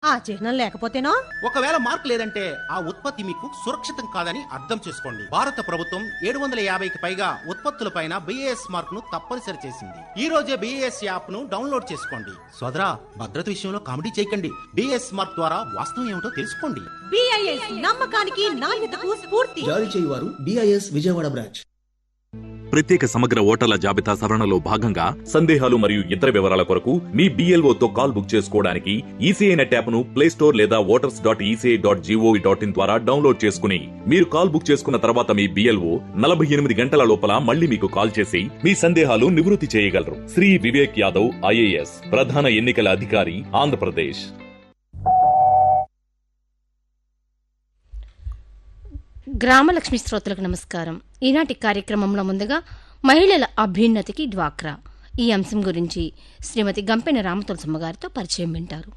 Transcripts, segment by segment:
ఆ చిహ్నం లేకపోతేనో ఒకవేళ మార్క్ లేదంటే ఆ ఉత్పత్తి మీకు సురక్షితం కాదని అర్థం చేసుకోండి భారత ప్రభుత్వం ఏడు వందల యాభైకి పైగా ఉత్పత్తులపైన బిఏఎస్ మార్క్ ను తప్పనిసరి చేసింది ఈ రోజే బిఏఎస్ యాప్ ను డౌన్లోడ్ చేసుకోండి సోదరా భద్రత విషయంలో కామెడీ చేయకండి బిఏఎస్ మార్క్ ద్వారా వాస్తవం ఏమిటో తెలుసుకోండి బిఐఎస్ నమ్మకానికి నాణ్యతకు స్ఫూర్తి జారీ చేయువారు బిఐఎస్ విజయవాడ బ్రాంచ్ ప్రత్యేక సమగ్ర ఓటర్ల జాబితా సవరణలో భాగంగా సందేహాలు మరియు ఇతర వివరాల కొరకు మీ BLO తో కాల్ బుక్ చేసుకోవడానికి ఈసీఐ నెట్ యాప్ ను ప్లే స్టోర్ లేదా voters dot ECI dot G O V dot in ద్వారా డౌన్లోడ్ చేసుకుని మీరు కాల్ బుక్ చేసుకున్న తర్వాత మీ బిఎల్ఓ నలభై ఎనిమిది గంటల లోపల మళ్ళీ మీకు కాల్ చేసి మీ సందేహాలు నివృత్తి చేయగలరు శ్రీ వివేక్ యాదవ్ ఐఏఎస్ ప్రధాన ఎన్నికల అధికారి ఆంధ్రప్రదేశ్ గ్రామలక్ష్మి శ్రోతలకు నమస్కారం ఈనాటి కార్యక్రమంలో ముందుగా మహిళల అభ్యున్నతికి డ్వాక్రా ఈ అంశం గురించి శ్రీమతి గంపెన రామతులసమ్మ గారితో పరిచయం వింటారు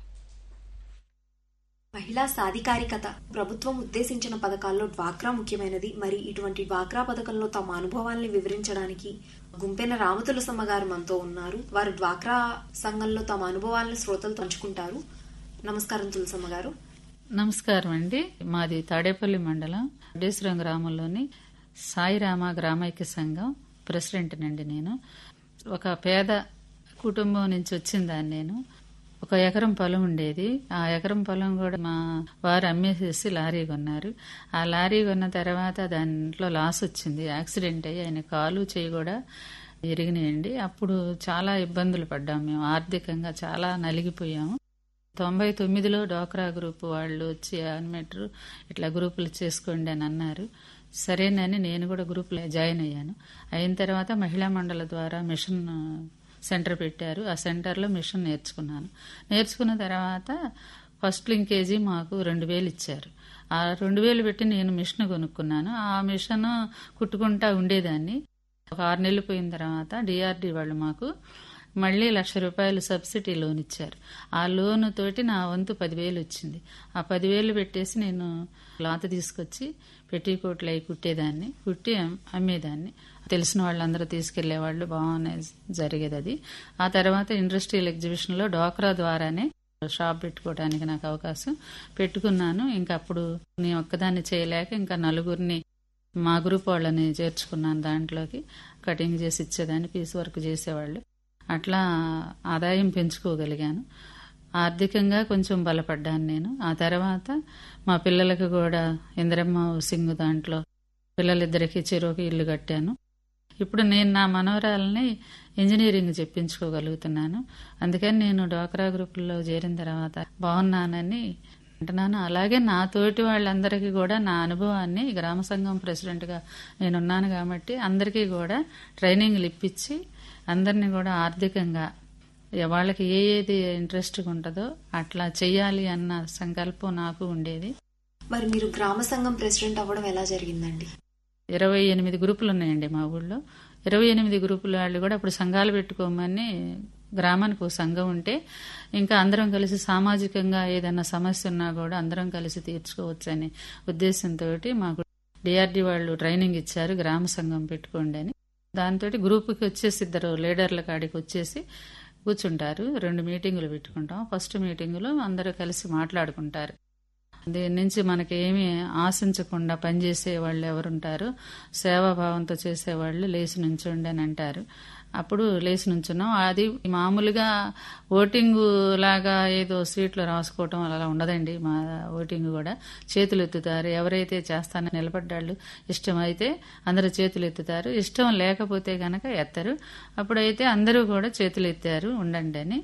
మహిళా సాధికారికత ప్రభుత్వం ఉద్దేశించిన పథకాల్లో డ్వాక్రా ముఖ్యమైనది మరి ఇటువంటి డ్వాక్రా పథకంలో తమ అనుభవాల్ని వివరించడానికి గుంపెన రామతులసమ్మ గారు మనతో ఉన్నారు వారు డ్వాక్రా సంఘంలో తమ అనుభవాలను శ్రోతలతో పంచుకుంటారు నమస్కారం తులసమ్మ గారు నమస్కారం అండి మాది తాడేపల్లి మండలం డేసురం గ్రామంలోని సాయిరామ గ్రామైక్య సంఘం ప్రెసిడెంట్ నండి నేను ఒక పేద కుటుంబం నుంచి వచ్చిందాన్ని నేను ఒక ఎకరం పొలం ఉండేది ఆ ఎకరం పొలం కూడా మా వారు అమ్మేసేసి లారీ కొన్నారు ఆ లారీ కొన్న తర్వాత దాంట్లో లాస్ వచ్చింది యాక్సిడెంట్ అయ్యి ఆయన కాలు చేయి కూడా ఎరిగినాయండి అప్పుడు చాలా ఇబ్బందులు పడ్డాం మేము ఆర్థికంగా చాలా నలిగిపోయాము తొంభై తొమ్మిదిలో డోక్రా గ్రూప్ వాళ్ళు వచ్చి అనిమెట్రు ఇట్లా గ్రూపులు చేసుకోండి అని అన్నారు సరేనని నేను కూడా గ్రూప్లో జాయిన్ అయ్యాను అయిన తర్వాత మహిళా మండలి ద్వారా మిషన్ సెంటర్ పెట్టారు ఆ సెంటర్లో మిషన్ నేర్చుకున్నాను నేర్చుకున్న తర్వాత ఫస్ట్ లింకేజీ మాకు రెండు వేలు ఇచ్చారు ఆ రెండు వేలు పెట్టి నేను మిషన్ కొనుక్కున్నాను ఆ మిషన్ కుట్టుకుంటా ఉండేదాన్ని ఒక ఆరు నెలలు పోయిన తర్వాత డిఆర్డి వాళ్ళు మాకు మళ్ళీ లక్ష రూపాయలు సబ్సిడీ లోన్ ఇచ్చారు ఆ లోన్ తోటి నా వంతు పదివేలు వచ్చింది ఆ పదివేలు పెట్టేసి నేను లాత తీసుకొచ్చి పెట్టికోట్లు అయి కుట్టేదాన్ని కుట్టి అమ్- అమ్మేదాన్ని తెలిసిన వాళ్ళందరూ తీసుకెళ్లేవాళ్ళు బాగానే జరిగేది అది ఆ తర్వాత ఇండస్ట్రియల్ ఎగ్జిబిషన్లో డోక్రా ద్వారానే షాప్ పెట్టుకోవడానికి నాకు అవకాశం పెట్టుకున్నాను ఇంకా అప్పుడు నేను ఒక్కదాన్ని చేయలేక ఇంకా నలుగురిని మా గ్రూప్ వాళ్ళని చేర్చుకున్నాను దాంట్లోకి కటింగ్ చేసి ఇచ్చేదాన్ని పీస్ వర్క్ చేసేవాళ్ళు అట్లా ఆదాయం పెంచుకోగలిగాను ఆర్థికంగా కొంచెం బలపడ్డాను నేను ఆ తర్వాత మా పిల్లలకు కూడా ఇందిరమ్మ హౌసింగ్ దాంట్లో పిల్లలిద్దరికి చెరువుకి ఇల్లు కట్టాను ఇప్పుడు నేను నా మనవరాలని ఇంజనీరింగ్ చెప్పించుకోగలుగుతున్నాను అందుకని నేను డోక్రా గ్రూపుల్లో చేరిన తర్వాత బాగున్నానని అంటున్నాను అలాగే నా తోటి వాళ్ళందరికీ కూడా నా అనుభవాన్ని గ్రామ సంఘం ప్రెసిడెంట్గా నేనున్నాను కాబట్టి అందరికీ కూడా ట్రైనింగ్లు ఇప్పించి అందరినీ కూడా ఆర్థికంగా వాళ్ళకి ఏ ఏది ఇంట్రెస్ట్గా ఉంటుందో అట్లా చెయ్యాలి అన్న సంకల్పం నాకు ఉండేది మరి మీరు గ్రామ సంఘం ప్రెసిడెంట్ అవ్వడం ఎలా జరిగిందండి ఇరవై ఎనిమిది గ్రూపులు ఉన్నాయండి మా ఊళ్ళో ఇరవై ఎనిమిది గ్రూపుల వాళ్ళు కూడా అప్పుడు సంఘాలు పెట్టుకోమని గ్రామానికి ఒక సంఘం ఉంటే ఇంకా అందరం కలిసి సామాజికంగా ఏదైనా సమస్య ఉన్నా కూడా అందరం కలిసి తీర్చుకోవచ్చనే ఉద్దేశంతో మాకు డిఆర్డి వాళ్ళు ట్రైనింగ్ ఇచ్చారు గ్రామ సంఘం పెట్టుకోండి అని దాంతో గ్రూపుకి వచ్చేసి ఇద్దరు లీడర్ల కాడికి వచ్చేసి కూర్చుంటారు రెండు మీటింగులు పెట్టుకుంటాం ఫస్ట్ మీటింగులో అందరూ కలిసి మాట్లాడుకుంటారు దీని నుంచి మనకి ఏమీ ఆశించకుండా పనిచేసే వాళ్ళు ఎవరుంటారో సేవాభావంతో చేసేవాళ్ళు లేచి నుంచోండి అని అంటారు అప్పుడు లేచి నుంచున్నాం అది మామూలుగా ఓటింగ్ లాగా ఏదో సీట్లు రాసుకోవటం అలా ఉండదండి మా ఓటింగ్ కూడా చేతులు ఎత్తుతారు ఎవరైతే చేస్తానని నిలబడ్డాళ్ళు ఇష్టమైతే అందరూ చేతులు ఎత్తుతారు ఇష్టం లేకపోతే గనక ఎత్తరు అప్పుడైతే అందరూ కూడా చేతులు ఎత్తారు ఉండండి అని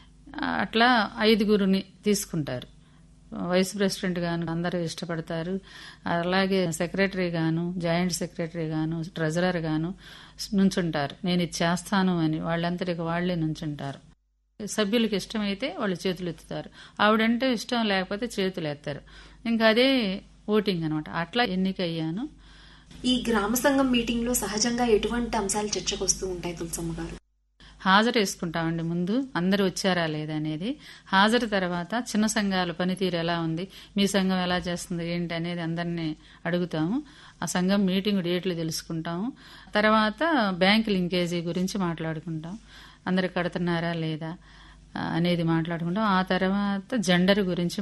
అట్లా ఐదుగురుని తీసుకుంటారు వైస్ ప్రెసిడెంట్ గాను అందరూ ఇష్టపడతారు అలాగే సెక్రటరీ గాను జాయింట్ సెక్రటరీ గాను ట్రెజరర్ గాను నుంచుంటారు నేను ఇది చేస్తాను అని వాళ్ళంతటికి వాళ్లే నుంచుంటారు సభ్యులకు ఇష్టమైతే వాళ్ళు చేతులు ఎత్తుతారు ఆవిడంటే ఇష్టం లేకపోతే చేతులు ఎత్తారు ఇంకా అదే ఓటింగ్ అనమాట అట్లా ఎన్నికయ్యాను ఈ గ్రామ సంఘం మీటింగ్ లో సహజంగా ఎటువంటి అంశాలు చర్చకు వస్తూ ఉంటాయి తులసమ్మ గారు హాజరు వేసుకుంటామండి ముందు అందరూ వచ్చారా లేదా అనేది హాజరు తర్వాత చిన్న సంఘాల పనితీరు ఎలా ఉంది మీ సంఘం ఎలా చేస్తుంది ఏంటి అనేది అందరినీ అడుగుతాము ఆ సంఘం మీటింగ్ డేట్లు తెలుసుకుంటాము తర్వాత బ్యాంక్ లింకేజీ గురించి మాట్లాడుకుంటాం అందరు కడుతున్నారా లేదా అనేది మాట్లాడుకుంటాం ఆ తర్వాత జెండర్ గురించి